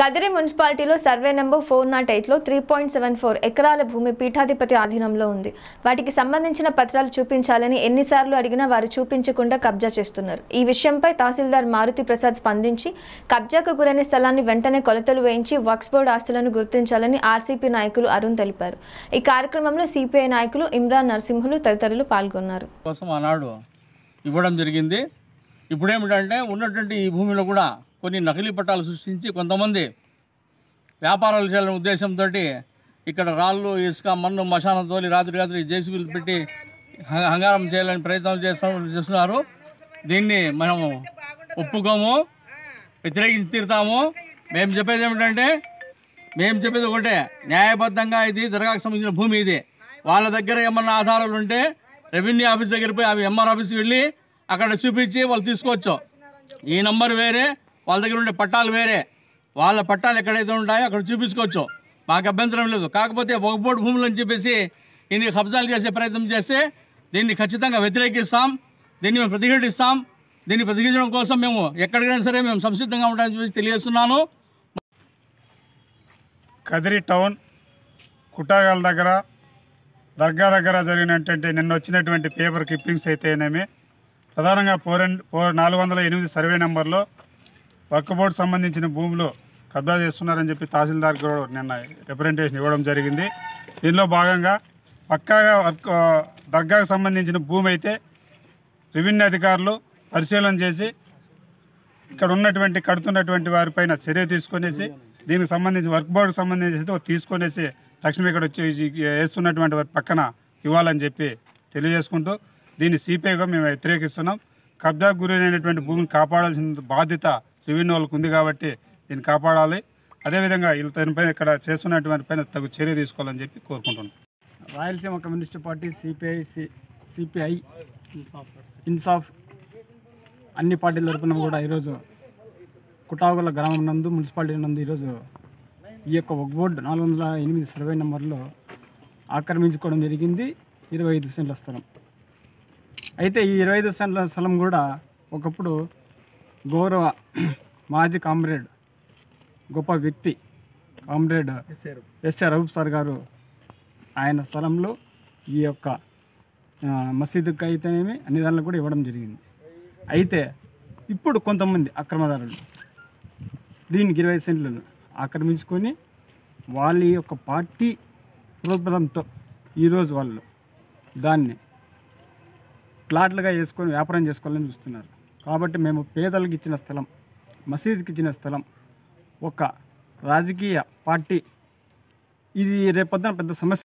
కదిరి మున్సిపాలిటీలో survey number four not ఎయిట్లో three point seven four ఎకరాల భూమి పీఠాధిపతి ఆధీనంలో ఉంది వాటికి సంబంధించిన పత్రాలు చూపించాలని ఎన్నిసార్లు అడిగినా వారు చూపించకుండా కబ్జా చేస్తున్నారు ఈ విషయంపై తహసీల్దార్ మారుతి ప్రసాద్ స్పందించి కబ్జాకు గురైన స్థలాన్ని వెంటనే కొలతలు వేయించి వక్స్ బోర్డు ఆస్తులను గుర్తించాలని ఆర్సీపీ నాయకులు అరుణ్ తెలిపారు ఈ కార్యక్రమంలో సిపిఐ నాయకులు ఇమ్రాన్ నరసింహులు తదితరులు పాల్గొన్నారు కోసం ఆనాడు ఇవ్వడం జరిగింది ఇప్పుడేమిటంటే ఉన్నటువంటి ఈ భూమిలో కూడా కొన్ని నకిలీ పట్టాలు సృష్టించి కొంతమంది వ్యాపారాలు చేయాలనే ఉద్దేశంతో ఇక్కడ రాళ్ళు ఇసుక మన్ను మశానం తోలి రాత్రి రాత్రి జేసీబీలు పెట్టి హ- హంగారం చేయాలని ప్రయత్నం చేస్తూ చేస్తున్నారు దీన్ని మనము ఒప్పుకోము వ్యతిరేకించి తీరుతాము మేము చెప్పేది ఏమిటంటే మేము చెప్పేది ఒకటే న్యాయబద్ధంగా ఇది దర్గాకు సంబంధించిన భూమి ఇది వాళ్ళ దగ్గర ఏమన్నా ఆధారాలు ఉంటే రెవెన్యూ ఆఫీస్ దగ్గర పోయి అవి ఎంఆర్ ఆఫీస్కి వెళ్ళి అక్కడ చూపించి వాళ్ళు తీసుకోవచ్చు ఈ నంబర్ వేరే వాళ్ళ దగ్గర ఉండే పట్టాలు వేరే వాళ్ళ పట్టాలు ఎక్కడైతే ఉంటాయో అక్కడ చూపించుకోవచ్చు మాకు అభ్యంతరం లేదు కాకపోతే ఒక బోర్డు భూములు అని చెప్పేసి ఇన్ని కబ్జాలు చేసే ప్రయత్నం చేస్తే దీన్ని ఖచ్చితంగా వ్యతిరేకిస్తాం దీన్ని మేము ప్రతిఘటిస్తాం దీన్ని ప్రతిఘటించడం కోసం మేము ఎక్కడికైనా సరే మేము సంసిద్ధంగా ఉంటామని చెప్పేసి తెలియజేస్తున్నాను కదిరి టౌన్ కుటాగాల దగ్గర దర్గా దగ్గర జరిగినటువంటి నిన్న వచ్చినటువంటి పేపర్ క్లిప్పింగ్స్ అయితేనేమి ప్రధానంగా ఫోర్ అండ్ ఫోర్ నాలుగు వందల ఎనిమిది సర్వే నెంబర్లో వర్క్ బోర్డు సంబంధించిన భూములు కబ్జా చేస్తున్నారని చెప్పి తహసీల్దార్ కూడా నిన్న రిప్రజెంటేషన్ ఇవ్వడం జరిగింది దీనిలో భాగంగా పక్కాగా వర్క్ దర్గాకు సంబంధించిన భూమి అయితే రెవెన్యూ అధికారులు పరిశీలన చేసి ఇక్కడ ఉన్నటువంటి కడుతున్నటువంటి వారిపైన చర్య తీసుకొనేసి దీనికి సంబంధించి వర్క్ బోర్డుకి సంబంధించి అయితే తీసుకొనేసి తక్షణం ఇక్కడ వచ్చి ఈ- వేస్తున్నటువంటి వారి పక్కన ఇవ్వాలని చెప్పి తెలియజేసుకుంటూ దీన్ని సిపిఐగా మేము వ్యతిరేకిస్తున్నాం కబ్జాకు గురైనటువంటి భూమిని కాపాడాల్సిన బాధ్యత రెవెన్యూ వాళ్ళకు ఉంది కాబట్టి దీన్ని కాపాడాలి అదేవిధంగా వీళ్ళ దీనిపైన ఇక్కడ చేస్తున్నటువంటి పైన తగు చర్య తీసుకోవాలని చెప్పి కోరుకుంటున్నాం Rayalaseema Communist Party CPI CPI ఇన్సాఫ్ అన్ని పార్టీల తరపున కూడా ఈరోజు కుటాగుల గ్రామం నందు మున్సిపాలిటీ నందు ఈరోజు ఈ యొక్క ఒక బోర్డు నాలుగు వందల ఎనిమిది సర్వే నెంబర్లో ఆక్రమించుకోవడం జరిగింది ఇరవై ఐదు సెంట్ల స్థలం అయితే ఈ ఇరవై ఐదు సెంట్ల స్థలం కూడా ఒకప్పుడు గౌరవ మాజీ కామ్రేడ్ గొప్ప వ్యక్తి కామ్రేడ్ ఎస్ఆర్ రఘు సార్ గారు ఆయన స్థలంలో ఈ యొక్క ఆ, మసీదుకి అయితేనేమి అన్ని దానిలో కూడా ఇవ్వడం జరిగింది అయితే ఇప్పుడు కొంతమంది అక్రమదారులు దీనికి ఇరవై సెంట్లను ఆక్రమించుకొని వాళ్ళ యొక్క పార్టీ ప్రోద్బలంతో ఈరోజు వాళ్ళు దాన్ని ప్లాట్లుగా వేసుకొని వ్యాపారం చేసుకోవాలని చూస్తున్నారు కాబట్టి మేము పేదలకు ఇచ్చిన స్థలం మసీదుకి ఇచ్చిన స్థలం ఒక రాజకీయ పార్టీ ఇది రేపొద్దున పెద్ద సమస్య